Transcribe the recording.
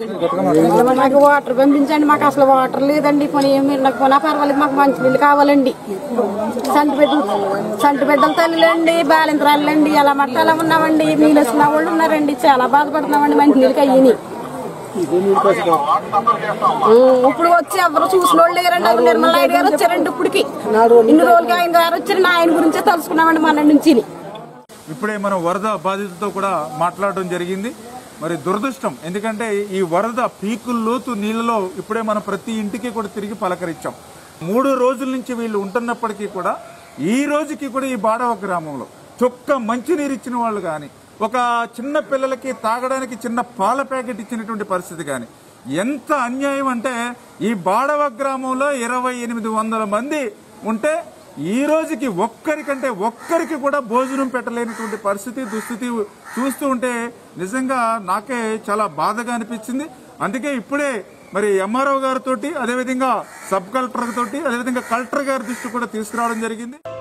మాకు వాటర్ పంపించండి మాకు అసలు వాటర్ లేదండి పోనీ ఏమి నాకు పోనా పర్వాలేదు మాకు మంచి నీళ్ళు కావాలండి సంటి బిడ్డలు సంటి బిడ్డల తల్లులండి బాలింతరాళ్ళండి ఎలా మట్ట ఎలా ఉన్నామండి నీళ్ళు వచ్చిన వాళ్ళు ఉన్నారండి చాలా బాధపడుతున్నామండి మంచి నీళ్ళకి అయ్యి ఇప్పుడు వచ్చి ఎవరు చూసిన వాళ్ళు లేరండి ఎవరు నిర్మల నాయుడు గారు వచ్చారండి ఇప్పటికి ఇన్ని రోజులకి ఆయన గారు వచ్చారు ఆయన గురించే తెలుసుకున్నామండి మన నుంచి ఇప్పుడే మనం వరద బాధితులతో కూడా మాట్లాడడం జరిగింది మరి దురదృష్టం ఎందుకంటే ఈ వరద పీకుల లోతు నీళ్ళలో ఇప్పుడే మనం ప్రతి ఇంటికి కూడా తిరిగి పలకరించాం మూడు రోజుల నుంచి వీళ్ళు ఉంటున్నప్పటికీ కూడా ఈ రోజుకి కూడా ఈ బాడవ గ్రామంలో చొక్క మంచినీరు ఇచ్చిన వాళ్ళు కానీ ఒక చిన్న పిల్లలకి తాగడానికి చిన్న పాల ప్యాకెట్ ఇచ్చినటువంటి పరిస్థితి కానీ ఎంత అన్యాయం అంటే ఈ బాడవ గ్రామంలో ఇరవై ఎనిమిది వందల మంది ఉంటే ఈ రోజుకి ఒక్కరికంటే ఒక్కరికి కూడా భోజనం పెట్టలేనటువంటి పరిస్థితి దుస్థితి చూస్తూ ఉంటే నిజంగా నాకే చాలా బాధగా అనిపించింది అందుకే ఇప్పుడే మరి ఎంఆర్ఓ గారితోటి అదేవిధంగా సబ్ కలెక్టర్ తోటి అదేవిధంగా కలెక్టర్ గారి దృష్టి కూడా తీసుకురావడం జరిగింది